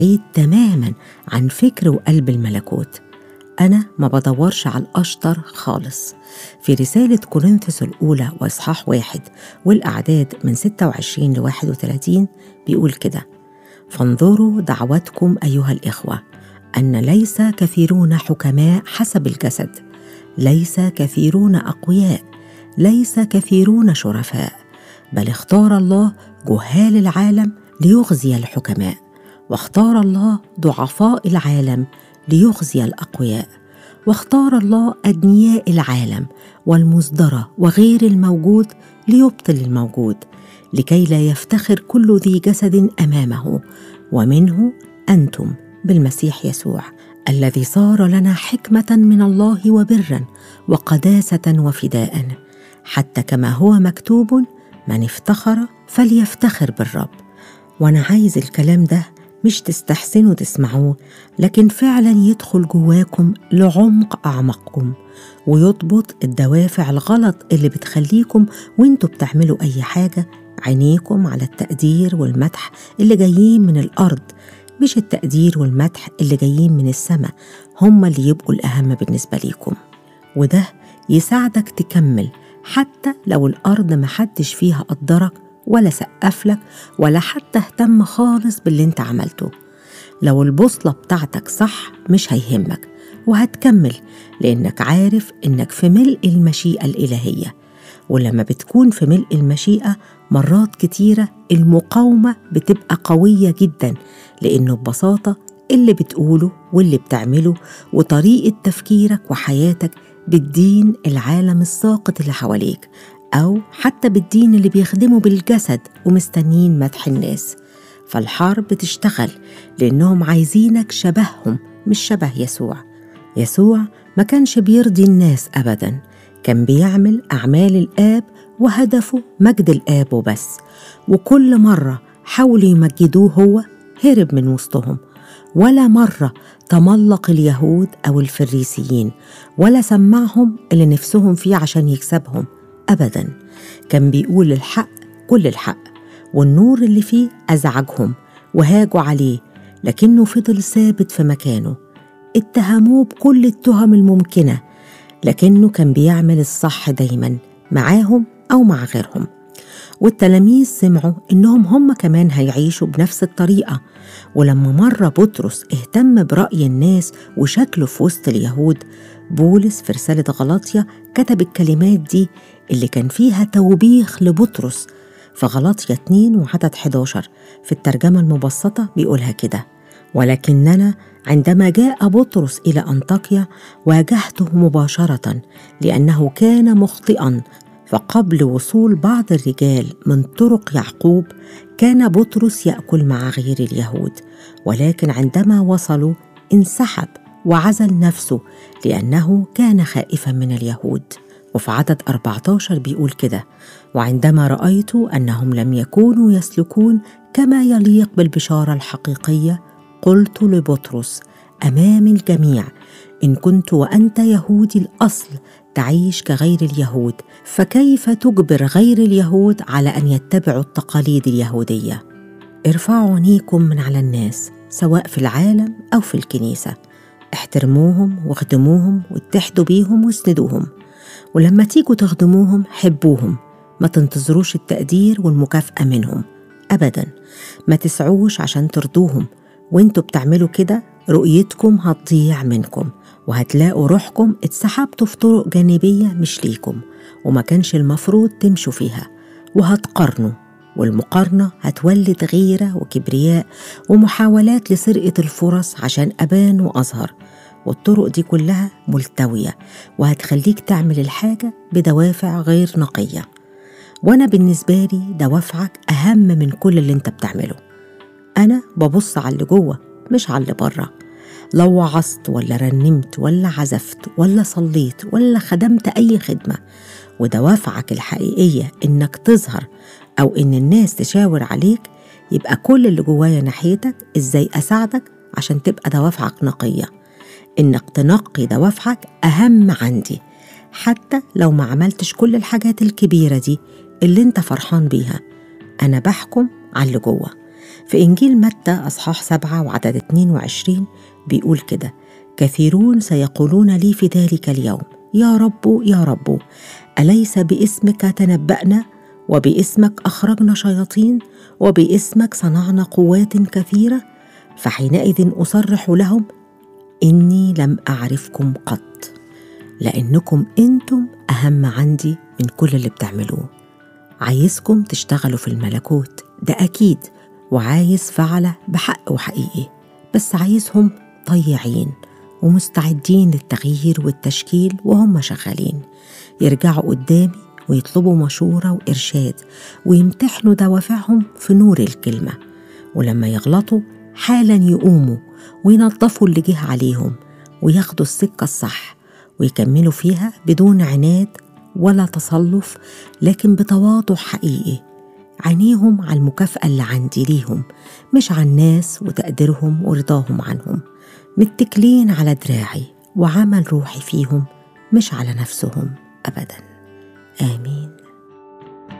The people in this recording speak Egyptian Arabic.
بعيد تماما عن فكر وقلب الملكوت أنا ما بدورش على الأشطر خالص في رسالة كورنثوس الأولى وإصحاح واحد والأعداد من 26 ل 31 بيقول كده فانظروا دعوتكم أيها الإخوة أن ليس كثيرون حكماء حسب الجسد ليس كثيرون أقوياء ليس كثيرون شرفاء بل اختار الله جهال العالم ليخزي الحكماء واختار الله ضعفاء العالم ليخزي الاقوياء واختار الله ادنياء العالم والمصدره وغير الموجود ليبطل الموجود لكي لا يفتخر كل ذي جسد امامه ومنه انتم بالمسيح يسوع الذي صار لنا حكمه من الله وبرا وقداسه وفداء حتى كما هو مكتوب من افتخر فليفتخر بالرب وانا عايز الكلام ده مش تستحسنوا تسمعوه لكن فعلا يدخل جواكم لعمق أعمقكم ويضبط الدوافع الغلط اللي بتخليكم وانتوا بتعملوا أي حاجة عينيكم على التقدير والمدح اللي جايين من الأرض مش التقدير والمدح اللي جايين من السماء هما اللي يبقوا الأهم بالنسبة ليكم وده يساعدك تكمل حتى لو الأرض محدش فيها قدرك ولا سقف لك ولا حتى اهتم خالص باللي انت عملته لو البوصلة بتاعتك صح مش هيهمك وهتكمل لأنك عارف إنك في ملء المشيئة الإلهية ولما بتكون في ملء المشيئة مرات كتيرة المقاومة بتبقى قوية جدا لأنه ببساطة اللي بتقوله واللي بتعمله وطريقة تفكيرك وحياتك بالدين العالم الساقط اللي حواليك أو حتى بالدين اللي بيخدموا بالجسد ومستنيين مدح الناس فالحرب بتشتغل لأنهم عايزينك شبههم مش شبه يسوع يسوع ما كانش بيرضي الناس أبدا كان بيعمل أعمال الآب وهدفه مجد الآب وبس وكل مرة حاولوا يمجدوه هو هرب من وسطهم ولا مرة تملق اليهود أو الفريسيين ولا سمعهم اللي نفسهم فيه عشان يكسبهم أبدا كان بيقول الحق كل الحق والنور اللي فيه أزعجهم وهاجوا عليه لكنه فضل ثابت في مكانه اتهموه بكل التهم الممكنة لكنه كان بيعمل الصح دايما معاهم أو مع غيرهم والتلاميذ سمعوا إنهم هم كمان هيعيشوا بنفس الطريقة ولما مرة بطرس اهتم برأي الناس وشكله في وسط اليهود بولس في رسالة غلاطيا كتب الكلمات دي اللي كان فيها توبيخ لبطرس في غلاطيا 2 وعدد 11 في الترجمة المبسطة بيقولها كده ولكننا عندما جاء بطرس إلى أنطاكيا واجهته مباشرة لأنه كان مخطئا فقبل وصول بعض الرجال من طرق يعقوب كان بطرس ياكل مع غير اليهود ولكن عندما وصلوا انسحب وعزل نفسه لانه كان خائفا من اليهود وفي عدد 14 بيقول كده وعندما رايت انهم لم يكونوا يسلكون كما يليق بالبشاره الحقيقيه قلت لبطرس امام الجميع ان كنت وانت يهودي الاصل تعيش كغير اليهود فكيف تجبر غير اليهود على ان يتبعوا التقاليد اليهوديه ارفعوا عينيكم من على الناس سواء في العالم او في الكنيسه احترموهم واخدموهم واتحدوا بيهم واسندوهم ولما تيجوا تخدموهم حبوهم ما تنتظروش التقدير والمكافأة منهم أبدا ما تسعوش عشان ترضوهم وانتوا بتعملوا كده رؤيتكم هتضيع منكم وهتلاقوا روحكم اتسحبتوا في طرق جانبية مش ليكم وما كانش المفروض تمشوا فيها وهتقارنوا والمقارنة هتولد غيرة وكبرياء ومحاولات لسرقة الفرص عشان أبان وأظهر والطرق دي كلها ملتوية وهتخليك تعمل الحاجة بدوافع غير نقية وأنا بالنسبة لي دوافعك أهم من كل اللي أنت بتعمله أنا ببص على اللي جوه مش على اللي بره لو وعظت ولا رنمت ولا عزفت ولا صليت ولا خدمت أي خدمة ودوافعك الحقيقية إنك تظهر أو إن الناس تشاور عليك يبقى كل اللي جوايا ناحيتك إزاي أساعدك عشان تبقى دوافعك نقية إنك تنقي دوافعك أهم عندي حتى لو ما عملتش كل الحاجات الكبيرة دي اللي انت فرحان بيها أنا بحكم على اللي جوه في إنجيل متى أصحاح سبعة وعدد 22 بيقول كده كثيرون سيقولون لي في ذلك اليوم يا رب يا رب أليس باسمك تنبأنا وباسمك أخرجنا شياطين وباسمك صنعنا قوات كثيرة فحينئذ أصرح لهم إني لم أعرفكم قط لأنكم أنتم أهم عندي من كل اللي بتعملوه عايزكم تشتغلوا في الملكوت ده أكيد وعايز فعلة بحق وحقيقي بس عايزهم طيعين ومستعدين للتغيير والتشكيل وهم شغالين يرجعوا قدامي ويطلبوا مشورة وإرشاد ويمتحنوا دوافعهم في نور الكلمة ولما يغلطوا حالا يقوموا وينظفوا اللي جه عليهم وياخدوا السكة الصح ويكملوا فيها بدون عناد ولا تصلف لكن بتواضع حقيقي عينيهم على المكافأة اللي عندي ليهم مش على الناس وتقديرهم ورضاهم عنهم متكلين على دراعي وعمل روحي فيهم مش على نفسهم أبدا آمين